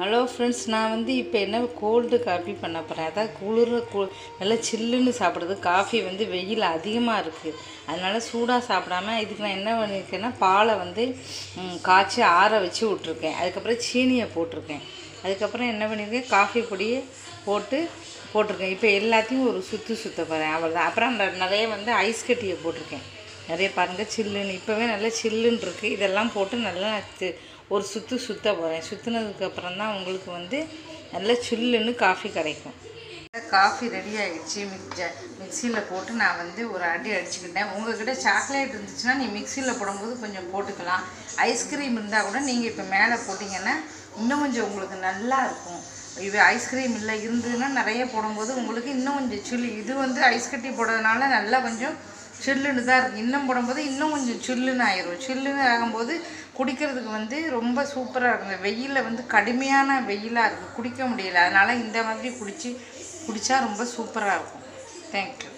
hello friends நான் வந்து இப்போ என்ன கோல்டு காஃபி பண்ண போகிறேன் அதான் குளிர கு நல்லா சில்லுன்னு சாப்பிட்றது காஃபி வந்து வெயில் அதிகமாக இருக்குது அதனால் சூடாக சாப்பிடாம இதுக்கு நான் என்ன பண்ணியிருக்கேன்னா பாலை வந்து ம், காய்ச்சி ஆற வச்சு விட்ருக்கேன் அதுக்கப்புறம் சீனியை போட்டிருக்கேன் அதுக்கப்புறம் என்ன பண்ணியிருக்கேன் காஃபி பொடியை போட்டு போட்டிருக்கேன் இப்போ எல்லாத்தையும் ஒரு சுற்று சுற்ற போகிறேன் அவ்வளோதான் அப்புறம் ந- நிறைய வந்து ஐஸ் கட்டியை போட்டிருக்கேன் நிறைய பாருங்கள் சில்லுன்னு இப்போவே நல்லா சில்லுன்னு இருக்குது இதெல்லாம் போட்டு நல்லா தி- ஒரு சுற்று சுற்ற போகிறேன் சுற்றுனதுக்கப்புறம் தான் உங்களுக்கு வந்து நல்லா சில்லுன்னு காஃபி கிடைக்கும் காஃபி ரெடி ஆகிடுச்சு மிக்ச மிக்சியில் போட்டு நான் வந்து ஒரு அடி அடிச்சுக்கிட்டேன் உங்ககிட்ட சாக்லேட் இருந்துச்சுன்னா நீ மிக்சியில் போடும்போது கொஞ்சம் போட்டுக்கலாம் ஐஸ்கிரீம் இருந்தால் கூட நீங்கள் இப்போ மேலே போட்டிங்கன்னா இன்னும் கொஞ்சம் உங்களுக்கு நல்லா இருக்கும் இது ஐஸ்கிரீம் இல்லை இருந்ததுன்னா நிறைய போடும்போது உங்களுக்கு இன்னும் கொஞ்சம் சில்லு இது வந்து ஐஸ் கட்டி போடுறதுனால நல்லா கொஞ்சம் சில்லுன்னு தான் இருக்குது இன்னும் போடும்போது இன்னும் கொஞ்சம் சில்லுன்னு ஆயிரும் சில்லுன்னு ஆகும்போது குடிக்கிறதுக்கு வந்து ரொம்ப சூப்பராக இருக்கும் இந்த வெயிலில் வந்து கடுமையான வெயிலாக இருக்குது குடிக்க முடியல அதனால் இந்த மாதிரி குடிச்சு குடித்தா ரொம்ப சூப்பராக இருக்கும் தேங்க்யூ